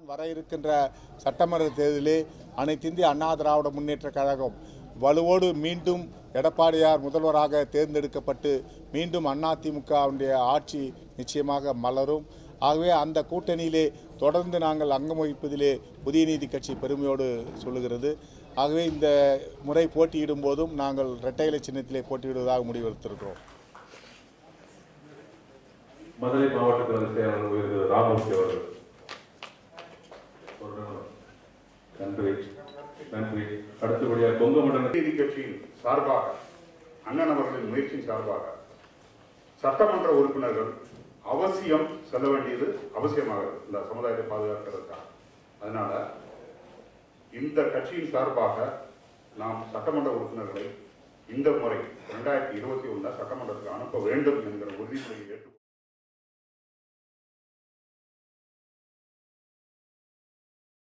வர இருக்கின்ற சட்டமன்ற தேர்தலில் அனைத்து இந்திய அண்ணா திராவிட முன்னேற்ற கழகம் வலுவோடு மீண்டும் எடப்பாடியார் முதல்வராக தேர்ந்தெடுக்கப்பட்டு மீண்டும் அதிமுகவுடைய ஆட்சி நிச்சயமாக மலரும் ஆகவே அந்த கூட்டணியிலே தொடர்ந்து நாங்கள் அங்கம் வகிப்பதிலே புதிய நீதி கட்சி பெருமையோடு சொல்லுகிறது ஆகவே இந்த முறை போட்டியிடும் போதும் நாங்கள் இரட்டை இலை சின்னத்திலே போட்டியிடுவதாக முடிவெடுத்திருக்கிறோம் மதுரை மாவட்ட கழக செயலாளர் உயர்ந்த ராமமூர்த்தி அவர்கள் ஒரு நிமிடம். நன்றி நன்றி அடுத்தபடியாக கொங்கு மண்டல நீதி கட்சியின் சார்பாக அண்ணன் அவர்களின் முயற்சியின் சார்பாக சட்டமன்ற உறுப்பினர்கள் அவசியம் செல்ல வேண்டியது அவசியமாகிறது இந்த சமுதாயத்தை பாதுகாக்கிறதுக்காக அதனால இந்த கட்சியின் சார்பாக நாம் சட்டமன்ற உறுப்பினர்களை இந்த முறை இரண்டாயிரத்தி இருபத்தி ஒன்றில் சட்டமன்றத்துக்கு அனுப்ப வேண்டும் என்கிற உறுதிமொழியை ஏற்று